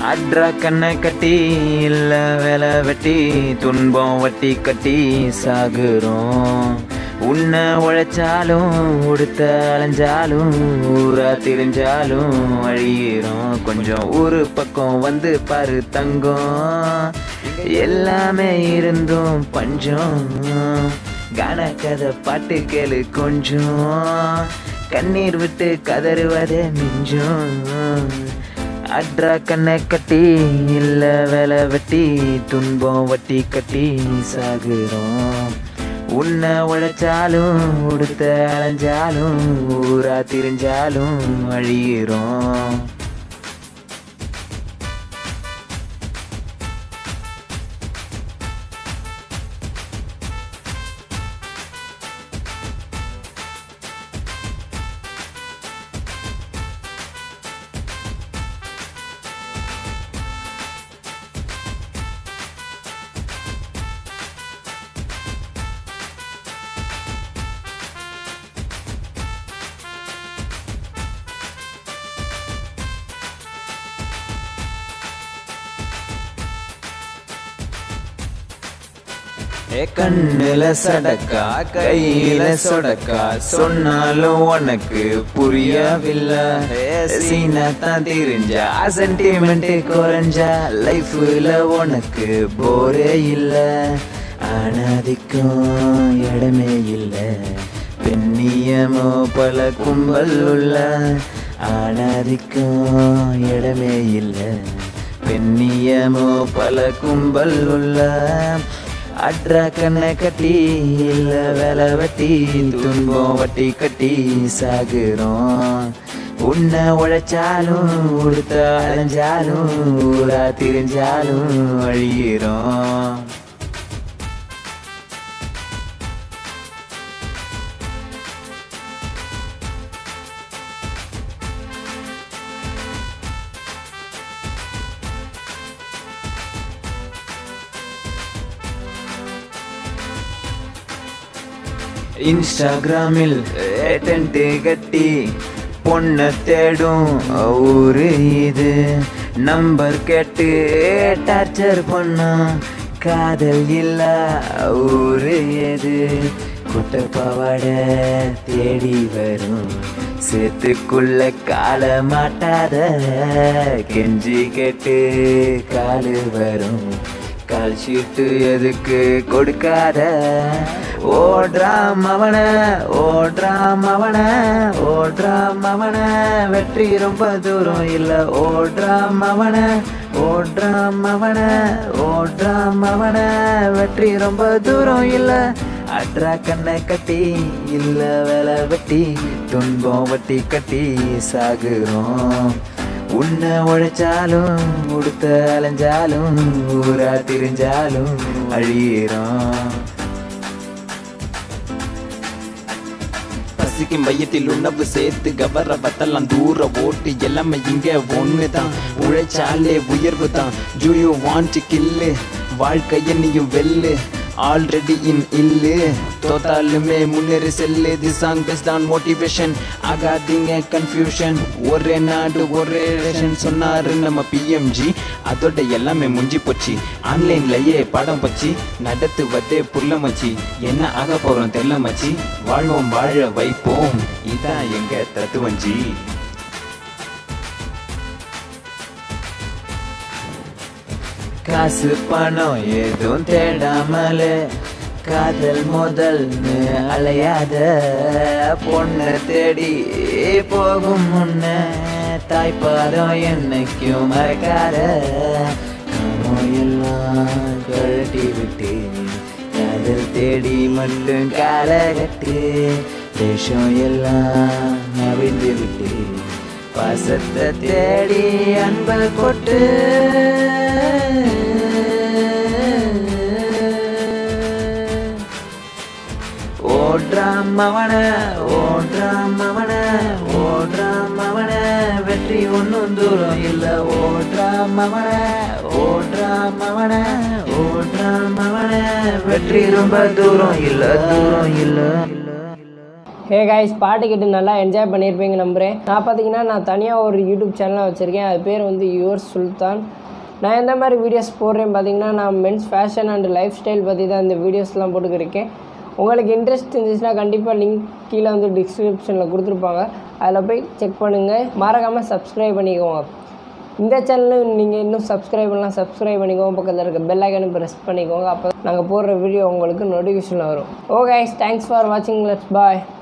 அட்ரா கண்ணை கட்டி இல்ல வேலை வெட்டி துன்பம் வட்டி கட்டி சாகுறோம் உன்னை உழைச்சாலும் உடுத்த அலைஞ்சாலும் ஊரா திரிஞ்சாலும் அழியிறோம் கொஞ்சம் ஊரு பக்கம் வந்து பாரு தங்கம் எல்லாமே இருந்தும் பஞ்சம் கான கதை பாட்டு கேளு கொஞ்சம் கண்ணீர் விட்டு கதறுவதே மிஞ்சம் அட்ரா கண்ணை கட்டி இல்ல வேலை வெட்டி துன்பம் வட்டி கட்டி சாகுறோம் உன்னை உழைச்சாலும் உடுத்த அலைஞ்சாலும் ஊரா திரிஞ்சாலும் அழியிறோம் ஏ கண்ணுல சடக்கா கையில சொடக்கா சொன்னாலும் உனக்கு புரியவில்லை சீனத்தான் தெரிஞ்சா சென்டிமெண்ட் குறைஞ்சா லைஃப்ல உனக்கு போரே இல்ல அனாதிக்கும் இடமே இல்ல பெண்ணியமோ பல கும்பல் உள்ள அனாதிக்கும் இடமே இல்ல பெண்ணியமோ பல கும்பல் உள்ள அட்ரா கண்ணை கட்டி இல்ல வேலை வெட்டி துன்பம் வட்டி கட்டி சாகுறோம் உன்னை உழைச்சாலும் உடுத்த அலைஞ்சாலும் ஊரா திரிஞ்சாலும் அழியிறோம் இன்ஸ்டாகிராமில் டென்ட் கட்டி பொண்ணை தேடும் ஊரு இது நம்பர் கேட்டு டார்ச்சர் பண்ணா காதல் இல்ல ஊரு எது குட்ட பாவாட தேடி வரும் சேத்துக்குள்ள கால மாட்டாத கெஞ்சி கேட்டு காலு வரும் கால் ஷீட்டு எதுக்கு கொடுக்காத ஓடுறாம் அவன ஓடுறாம் அவன ஓடுறாம் அவன வெற்றி ரொம்ப தூரம் இல்ல ஓடுறாம் அவன ஓடுறாம் அவன ஓடுறாம் அவன வெற்றி ரொம்ப தூரம் இல்ல அட்ரா கண்ணை கட்டி இல்ல வேலை வெட்டி துன்பம் வட்டி கட்டி சாகுறோம் உன்னை உழைச்சாலும் உடுத்த அலைஞ்சாலும் ஊரா திரிஞ்சாலும் அழியிறோம் பசிக்கும் மையத்தில் உணவு சேர்த்து கவர பத்தலாம் தூர ஓட்டு எல்லாமே இங்க ஒண்ணுதான் உழைச்சாலே உயர்வு தான் ஜூ யூ வாண்ட் கில்லு வாழ்க்கைய நீயும் வெல்லு ஆல்ரெடி இன் இல்லு தோத்தாலுமே முன்னேறி செல்லு the song best on motivation ஆகாதீங்க கன்ஃபியூஷன் ஒரே நாடு ஒரே ரேஷன் சொன்னாரு நம்ம பிஎம்ஜி அதோட எல்லாமே முடிஞ்சு போச்சு ஆன்லைன்லயே படம் பச்சு நடத்துவதே புள்ள மச்சி என்ன ஆக போறோம் தெரியல மச்சி வாழ்வோம் வாழ வைப்போம் இதான் எங்க தத்துவஞ்சி காசு பணம் ஏதும் தேடாமலே காதல் முதல் அலையாத பொண்ணு தேடி போகும் முன்ன தாய்ப்பாதம் என்னைக்கும் மறக்காத காமம் எல்லாம் கழட்டி விட்டு காதல் தேடி மட்டும் காலகட்டு தேசம் எல்லாம் அவிழ்ந்து விட்டு பாசத்தை தேடி அன்பை கொட்டு ஓடுறாம் அவன ஓடுறாம் அவன ஓடுறாம் அவன வெற்றி ஒன்றும் தூரம் இல்ல ஓடுறாம் அவன ஓடுறாம் அவன ஓடுறாம் அவன வெற்றி ரொம்ப தூரம் இல்ல தூரம் இல்ல ஹே கைஸ் பாட்டு கேட்டு நல்லா என்ஜாய் பண்ணியிருப்பீங்க நம்புகிறேன் நான் பார்த்தீங்கன்னா நான் தனியாக ஒரு யூடியூப் சேனலாக வச்சுருக்கேன் அது பேர் வந்து யுவர் சுல்தான் நான் எந்த மாதிரி வீடியோஸ் போடுறேன் பார்த்தீங்கன்னா நான் men's fashion and lifestyle பற்றி தான் இந்த வீடியோஸ்லாம் போட்டுக்கிருக்கேன் உங்களுக்கு இன்ட்ரெஸ்ட் இருந்துச்சுன்னா கண்டிப்பாக லிங்க் கீழே வந்து டிஸ்கிரிப்ஷனில் கொடுத்துருப்பாங்க அதில் போய் செக் பண்ணுங்கள் மறக்காமல் சப்ஸ்கிரைப் பண்ணிக்கோங்க இந்த சேனலும் நீங்கள் இன்னும் சப்ஸ்கிரைப் பண்ணலாம் சப்ஸ்கிரைப் பண்ணிக்கோங்க பக்கத்தில் இருக்க பெல் ஐக்கனை ப்ரெஸ் பண்ணிக்கோங்க அப்போ நாங்கள் போடுற வீடியோ உங்களுக்கு நோட்டிஃபிகேஷனில் வரும் ஓ கைஸ் தேங்க்ஸ் ஃபார் வாட்சிங் லெட்ஸ் பாய்